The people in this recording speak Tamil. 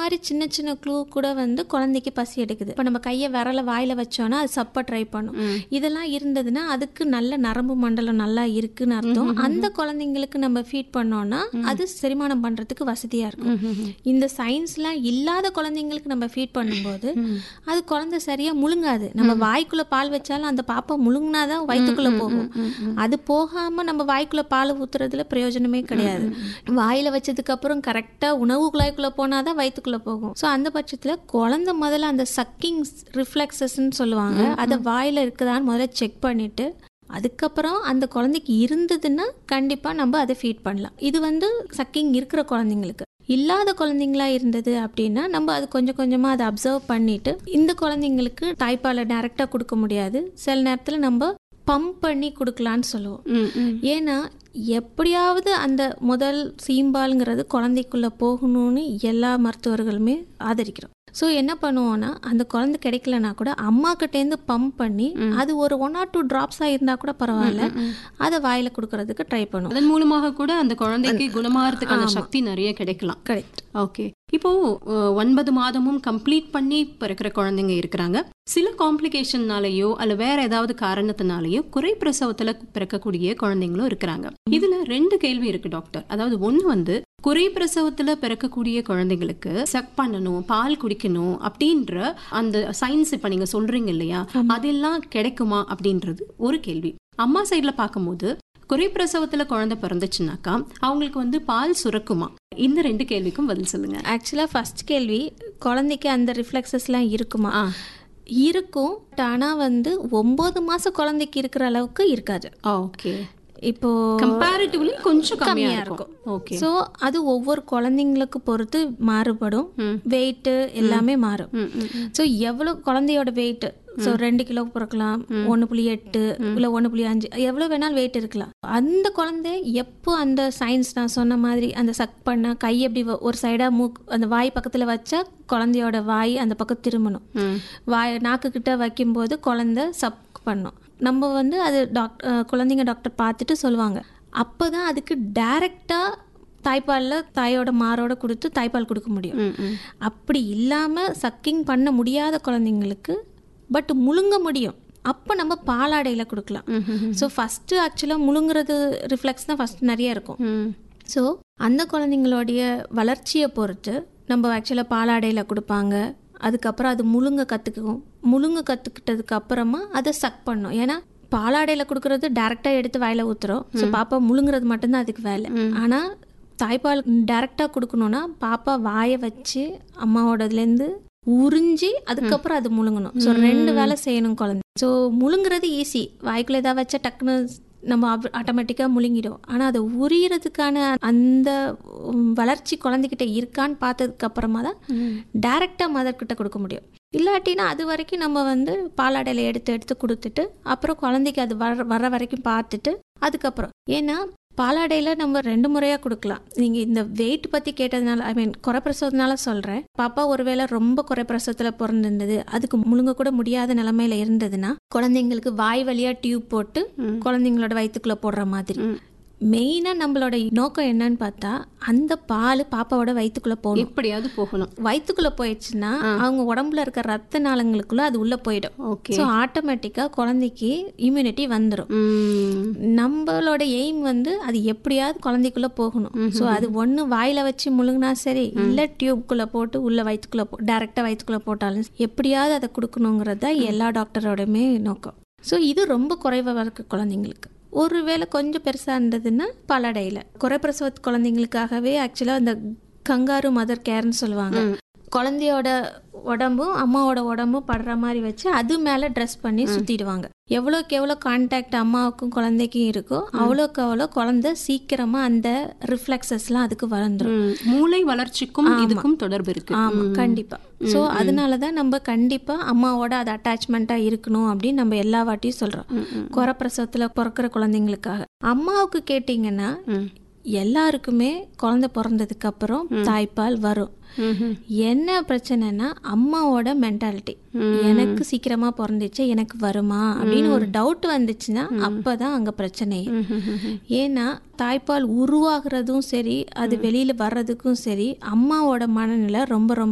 மாதிரி சின்ன சின்ன க்ளூ கூட வந்து குழந்தைக்கு பசி எடுக்குது இப்போ நம்ம கையை விரல வாயில வச்சோன்னா அது சப்ப ட்ரை பண்ணும் இதெல்லாம் இருந்ததுன்னா அதுக்கு நல்ல நரம்பு மண்டலம் நல்லா இருக்குன்னு அர்த்தம் அந்த குழந்தைங்களுக்கு நம்ம ஃபீட் பண்ணோம்னா அது செரிமானம் பண்றதுக்கு வசதியா இருக்கும் இந்த சயின்ஸ்லாம் இல்லாத குழந்தைங்களுக்கு நம்ம ஃபீட் பண்ணும்போது அது குழந்தை சரியா முழுங்காது நம்ம வாய்க்குள்ள பால் வச்சாலும் அந்த பாப்பா முழுங்கினாதான் வயிற்றுக்குள்ள போகும் அது போகாம நம்ம வாய்க்குள்ள பால் ஊத்துறதுல பிரயோஜனமே கிடையாது வாயில வச்சதுக்கு அப்புறம் கரெக்டா உணவு குழாய்க்குள்ள போனாதான் வயிற்றுக்குள்ள போகும் ஸோ அந்த பட்சத்துல குழந்தை முதல்ல அந்த சக்கிங் ரிஃப்ளெக்ஸஸ்ன்னு சொல்லுவாங்க அதை வாயில இருக்குதான்னு முதல்ல செக் பண்ணிட்டு அதுக்கப்புறம் அந்த குழந்தைக்கு இருந்ததுன்னா கண்டிப்பா நம்ம அதை ஃபீட் பண்ணலாம் இது வந்து சக்கிங் இருக்கிற குழந்தைங்களுக்கு இல்லாத குழந்தைங்களா இருந்தது அப்படின்னா நம்ம அது கொஞ்சம் கொஞ்சமா அதை அப்சர்வ் பண்ணிட்டு இந்த குழந்தைங்களுக்கு தாய்ப்பாலை டைரக்டா கொடுக்க முடியாது சில நேரத்துல நம்ம பம்ப் பண்ணி கொடுக்கலான்னு சொல்லுவோம் ம், ம். ஏன்னா எப்படியாவது அந்த முதல் சீம்பாலுங்கிறது குழந்தைக்குள்ள போகணும்னு எல்லா மருத்துவர்களுமே ஆதரிக்கிறோம் ஸோ என்ன பண்ணுவோம்னா அந்த குழந்தை கிடைக்கலனா கூட அம்மா கிட்டேருந்து பம்ப் பண்ணி அது ஒரு ஒன் ஆர் டூ ட்ராப்ஸாக இருந்தால் கூட பரவாயில்ல அதை வாயில கொடுக்கறதுக்கு ட்ரை பண்ணுவோம் அதன் மூலமாக கூட அந்த குழந்தைக்கு குணமாறதுக்கான சக்தி நிறைய கிடைக்கலாம் கரெக்ட் ஓகே இப்போ அஹ், ஒன்பது மாதமும் கம்ப்ளீட் பண்ணி பிறக்கிற குழந்தைங்க இருக்கிறாங்க சில காம்ப்ளிகேஷன்னாலேயோ அல்ல வேற ஏதாவது காரணத்தினாலேயோ குறை பிரசவத்துல பிறக்கக்கூடிய குழந்தைங்களும் இருக்கிறாங்க இதுல ரெண்டு கேள்வி இருக்கு டாக்டர் அதாவது ஒண்ணு வந்து குறை பிரசவத்துல பிறக்கக்கூடிய குழந்தைங்களுக்கு சக் பண்ணணும் பால் குடிக்கணும் அப்படின்ற அந்த சயின்ஸ் இப்ப நீங்க சொல்றீங்க இல்லையா அதெல்லாம் கிடைக்குமா அப்படின்றது ஒரு கேள்வி அம்மா சைட்ல பார்க்கும்போது குறை பிரசவத்துல குழந்தை பிறந்துச்சுனாக்கா அவங்களுக்கு வந்து பால் சுரக்குமா இந்த ரெண்டு கேள்விக்கும் பதில் சொல்லுங்க ஆக்சுவலாக ஃபர்ஸ்ட் கேள்வி குழந்தைக்கு அந்த ரிஃப்ளெக்ஸஸ்லாம் இருக்குமா ஆ. இருக்கும் ஆனால் வந்து ஒம்பது மாதம் குழந்தைக்கு இருக்கிற அளவுக்கு இருக்காது ஓகே இப்போ கம்பேரிட்டிவ்லி கொஞ்சம் கம்மியா கம்மியா இருக்கும் ஓகே ஸோ அது ஒவ்வொரு குழந்தைங்களுக்கு பொறுத்து மாறுபடும் வெயிட்டு எல்லாமே மாறும் ம், ம், ம். ஸோ எவ்வளோ குழந்தையோட வெயிட் ஸோ ரெண்டு கிலோ பிறக்கலாம் ஒன்று புள்ளி எட்டு இல்லை ஒன்று புள்ளி அஞ்சு எவ்வளோ வேணாலும் வெயிட் இருக்கலாம் அந்த குழந்தை எப்போ அந்த சயின்ஸ் நான் சொன்ன மாதிரி அந்த சக் பண்ண கை எப்படி வ- ஒரு சைடாக மூக் அந்த வாய் பக்கத்தில் வச்சா குழந்தையோட வாய் அந்த பக்கம் திரும்பணும் ம். வாய் நாக்கு கிட்ட வைக்கும்போது குழந்தை சப் பண்ணும் நம்ம வந்து அது டாக்டர் குழந்தைங்க டாக்டர் பார்த்துட்டு சொல்லுவாங்க அப்போ தான் அதுக்கு டைரெக்டாக தாய்ப்பாலில் தாயோட மாரோட கொடுத்து தாய்ப்பால் கொடுக்க முடியும் ம், ம். அப்படி இல்லாமல் சக்கிங் பண்ண முடியாத குழந்தைங்களுக்கு பட் முழுங்க முடியும் அப்போ நம்ம பாலாடையில் கொடுக்கலாம் ம், ம், ஸோ ஃபஸ்ட்டு ஆக்சுவலாக முழுங்குறது ரிஃப்ளெக்ஸ் தான் ஃபஸ்ட் நிறைய இருக்கும் ம். ஸோ அந்த குழந்தைங்களுடைய வளர்ச்சியை பொறுத்து நம்ம ஆக்சுவலாக பாலாடையில் கொடுப்பாங்க அதுக்கப்புறம் அது முழுங்க கற்றுக்கும் முழுங்க கற்றுக்கிட்டதுக்கு அப்புறமா அதை சக் பண்ணும் ஏன்னா பாலாடையில் கொடுக்கறது டேரெக்டாக எடுத்து வாயில ஊற்றுறோம் ஸோ பாப்பா முழுங்குறது மட்டும்தான் அதுக்கு வேலை ஆனால் தாய்ப்பால் டேரெக்டாக கொடுக்கணுன்னா பாப்பா வாயை வச்சு அம்மாவோடதுலேருந்து உறிஞ்சி அதுக்கப்புறம் அது முழுங்கணும் ஸோ ரெண்டு வேலை செய்யணும் குழந்தை ஸோ முழுங்குறது ஈஸி வாய்க்குள்ள ஏதாவது வச்சா டக்குன்னு நம்ம ஆட்டோமேட்டிக்காக முழுங்கிடும் ஆனால் அதை உரியறதுக்கான அந்த உம், வளர்ச்சி குழந்தைகிட்ட இருக்கான்னு பார்த்ததுக்கு அப்புறமா தான் டேரெக்டாக மதர்கிட்ட கொடுக்க முடியும் இல்லாட்டினா அது வரைக்கும் நம்ம வந்து பாலாடையில் எடுத்து எடுத்து கொடுத்துட்டு அப்புறம் குழந்தைக்கு அது வர வர வரைக்கும் பார்த்துட்டு அதுக்கப்புறம் ஏன்னா பாலாடையில் நம்ம ரெண்டு முறையாக கொடுக்கலாம் நீங்கள் இந்த வெயிட் பற்றி கேட்டதுனால ஐ மீன் குறைப்பிரசவத்தினால சொல்கிறேன் பாப்பா ஒருவேளை ரொம்ப குறைப்பிரசவத்தில் பிறந்திருந்தது அதுக்கு முழுங்க கூட முடியாத நிலமையில இருந்ததுன்னா குழந்தைங்களுக்கு வாய் வழியாக டியூப் போட்டு குழந்தைங்களோட வயிற்றுக்குள்ளே போடுற மாதிரி மெயினாக நம்மளோட நோக்கம் என்னன்னு பார்த்தா அந்த பால் பாப்பாவோட வயிற்றுக்குள்ளே போகணும் எப்படியாவது போகணும் வயிற்றுக்குள்ளே போயிடுச்சுன்னா அவங்க உடம்புல இருக்க ரத்த நாளங்களுக்குள்ள அது உள்ளே போயிடும் ஓகே ஸோ ஆட்டோமேட்டிக்காக குழந்தைக்கு இம்யூனிட்டி வந்துடும் ம். நம்மளோட எய்ம் வந்து அது எப்படியாவது குழந்தைக்குள்ள போகணும் ஸோ அது ஒன்று வாயில வச்சு முழுங்கினா சரி இல்லை டியூப்குள்ள போட்டு உள்ள வயிற்றுக்குள்ள போ டேரெக்டாக வயிற்றுக்குள்ள போட்டாலும் எப்படியாவது அதை கொடுக்கணுங்கிறது தான் எல்லா டாக்டரோடையுமே நோக்கம் ஸோ இது ரொம்ப குறைவாக இருக்க குழந்தைங்களுக்கு ஒருவேளை கொஞ்சம் பெருசாக இருந்ததுன்னா பலடையில் குறைப்பிரசவத்து குழந்தைங்களுக்காகவே ஆக்சுவலாக அந்த கங்காரு மதர் கேர்னு சொல்லுவாங்க குழந்தையோட உடம்பும் அம்மாவோட உடம்பும் படுற மாதிரி வச்சு அது மேலே ட்ரெஸ் பண்ணி சுற்றிடுவாங்க எவ்வளோக்கு எவ்வளோ கான்டாக்ட் அம்மாவுக்கும் குழந்தைக்கும் இருக்கோ அவ்வளோக்கு அவ்வளோ குழந்தை சீக்கிரமாக அந்த ரிஃப்ளெக்ஸஸ்லாம் அதுக்கு வந்துடும் ம். மூளை வளர்ச்சிக்கும் இதுக்கும் தொடர்பு இருக்கு ஆமாம் கண்டிப்பாக ஸோ அதனால தான் நம்ம கண்டிப்பாக அம்மாவோட அது அட்டாச்மெண்ட்டாக இருக்கணும் அப்படின்னு நம்ம எல்லா வாட்டியும் சொல்கிறோம் குறப்பிரசவத்தில் பிறக்கிற குழந்தைங்களுக்காக அம்மாவுக்கு கேட்டிங்கன்னா ம். எல்லாருக்குமே குழந்தை பிறந்ததுக்கு அப்புறம் தாய்ப்பால் வரும் ம்ஹும். என்ன பிரச்சனைனா அம்மாவோட மென்டாலிட்டி எனக்கு சீக்கிரமா பிறந்துச்சு எனக்கு வருமா அப்படின்னு ஒரு டவுட் வந்துச்சுன்னா அப்பதான் அங்க பிரச்சனையே ஏன்னா தாய்ப்பால் உருவாகிறதும் சரி அது வெளியில வர்றதுக்கும் சரி அம்மாவோட மனநிலை ரொம்ப ரொம்ப